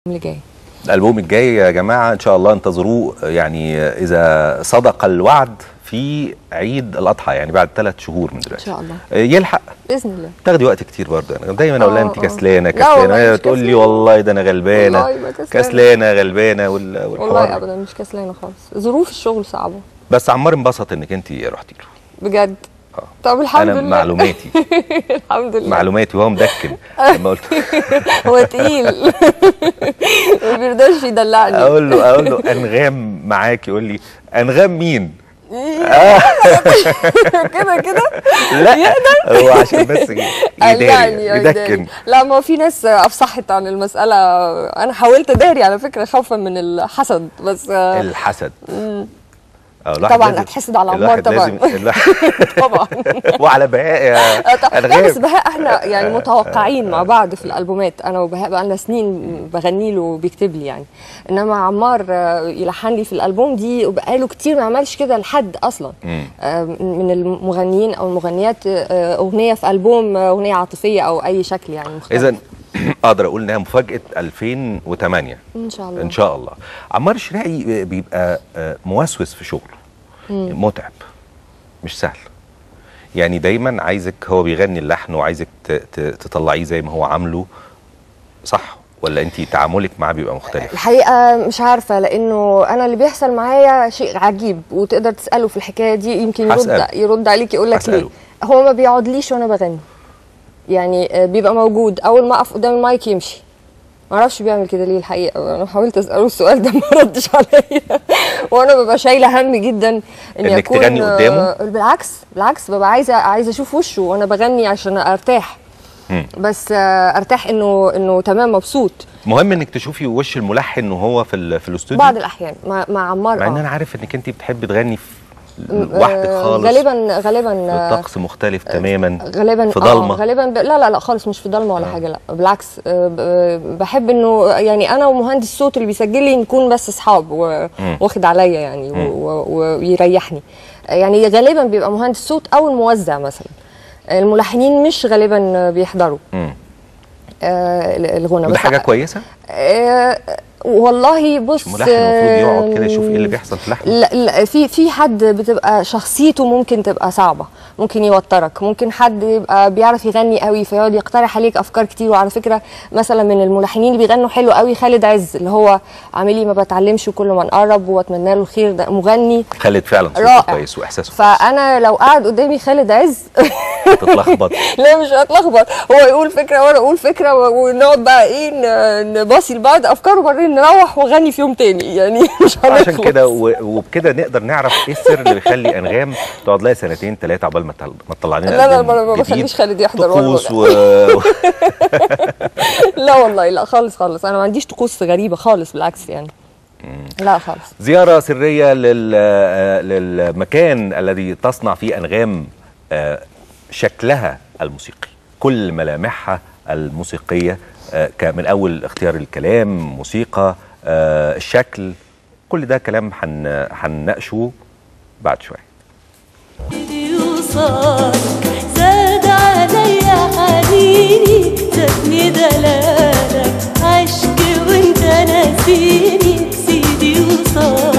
اللي جاي الالبوم الجاي يا جماعه ان شاء الله انتظروه يعني اذا صدق الوعد في عيد الاضحى يعني بعد ثلاث شهور من دلوقتي ان شاء الله يلحق باذن الله تاخدي وقت كتير برضه انا دايما اقول لها آه، انت آه. كسلانه لا والله كسلانه هي مش تقول لي كسلانة. والله ده انا غلبانه والله ما كسلانة. كسلانه غلبانه وال- والله والحوار ابدا مش كسلانه خالص ظروف الشغل صعبه بس عمار انبسط انك انت رحتي له بجد آه. طب الحمد انا لله معلوماتي الحمد لله معلوماتي وهو مدكن لما قلت هو تقيل ما بيرضاش يدلعني اقول له اقول له انغام معاك يقول لي انغام مين؟ كده كده لا هو عشان بس قلعني يداري يا يدكن داري. لا ما في ناس افصحت عن المساله انا حاولت اداري على فكره خوفا من الحسد بس آه، الحسد آه، الواحد طبعا لازم- هتحسد على عمار الواحد طبعا لازم الواحد طبعا وعلى بهاء يا آه، طب- لا بس انغام بهاء احنا يعني متوقعين مع بعض في الالبومات انا وبهاء بقى لنا سنين بغني له وبيكتب لي يعني انما عمار آه، يلحن لي في الالبوم دي بقاله كتير ما عملش كده لحد اصلا مم. آه، من المغنيين او المغنيات آه، اغنيه في البوم آه، اغنيه عاطفيه او اي شكل يعني مختلف اذا اقدر اقول انها مفاجاه 2008 ان شاء الله ان شاء الله عمار الشراعي بيبقى آه، موسوس في شغله متعب مش سهل يعني دايما عايزك هو بيغني اللحن وعايزك ت- ت- تطلعيه زي ما هو عامله صح ولا انت تعاملك معاه بيبقى مختلف الحقيقه مش عارفه لانه انا اللي بيحصل معايا شيء عجيب وتقدر تساله في الحكايه دي يمكن يرد هسأله. يرد عليك يقول لك ليه هسأله. هو ما بيقعدليش وانا بغني يعني آه، بيبقى موجود اول ما اقف قدام المايك يمشي ما اعرفش بيعمل كده ليه الحقيقه انا حاولت اساله السؤال ده ما ردش عليا وانا ببقى شايله هم جدا اني إنك اكون تغني آه، قدامه؟ بالعكس بالعكس ببقى عايزه عايزه اشوف وشه وانا بغني عشان ارتاح مم. بس آه، ارتاح انه انه تمام مبسوط مهم انك تشوفي وش الملحن وهو في ال- في الاستوديو بعض الاحيان مع, مع عمار مع ان آه. انا عارف انك انت بتحبي تغني في م- لوحدك آه، خالص غالبا غالبا في آه، طقس مختلف تماما غالبا في آه، ضلمه غالبا ب... لا لا لا خالص مش في ضلمه ولا آه. حاجه لا بالعكس آه، ب- آه، بحب انه يعني انا ومهندس الصوت اللي بيسجل لي نكون بس اصحاب و- مم. واخد عليا يعني مم. و- و- ويريحني آه، يعني غالبا بيبقى مهندس صوت او الموزع مثلا الملحنين مش غالبا بيحضروا مم. آه، الغنى وده بس حاجه كويسه آه، والله بص الملحن المفروض يقعد كده يشوف ايه اللي بيحصل في لحنه لا, لا في في حد بتبقى شخصيته ممكن تبقى صعبه ممكن يوترك ممكن حد يبقى بيعرف يغني قوي فيقعد يقترح عليك افكار كتير وعلى فكره مثلا من الملحنين اللي بيغنوا حلو قوي خالد عز اللي هو عامل لي ما بتعلمش وكل ما نقرب واتمنى له الخير ده مغني خالد فعلا صوته رائع كويس واحساسه فانا لو قعد قدامي خالد عز تتلخبط لا مش هتلخبط هو يقول فكره وانا اقول فكره و- ونقعد بقى ايه ن- نباصي لبعض افكار وبعدين نروح واغني في يوم تاني يعني مش عشان هنخلص. كده و- وبكده نقدر نعرف ايه السر اللي بيخلي انغام تقعد لها سنتين ثلاثه عقبال ما تل- ما تطلع لنا لا لا ألبوم ما ما جديد. بخليش خالد يحضر ولا طقوس ولا. و... لا والله لا خالص خالص انا ما عنديش طقوس غريبه خالص بالعكس يعني لا خالص زياره سريه لل... آه، للمكان الذي تصنع فيه انغام آه، شكلها الموسيقي كل ملامحها الموسيقيه آه، ك- من اول اختيار الكلام موسيقى آه، الشكل كل ده كلام هن- هنناقشه بعد شويه يوصلك زاد عليا حنيني زادني دلالك عشق وانت ناسيني سيدي وصالك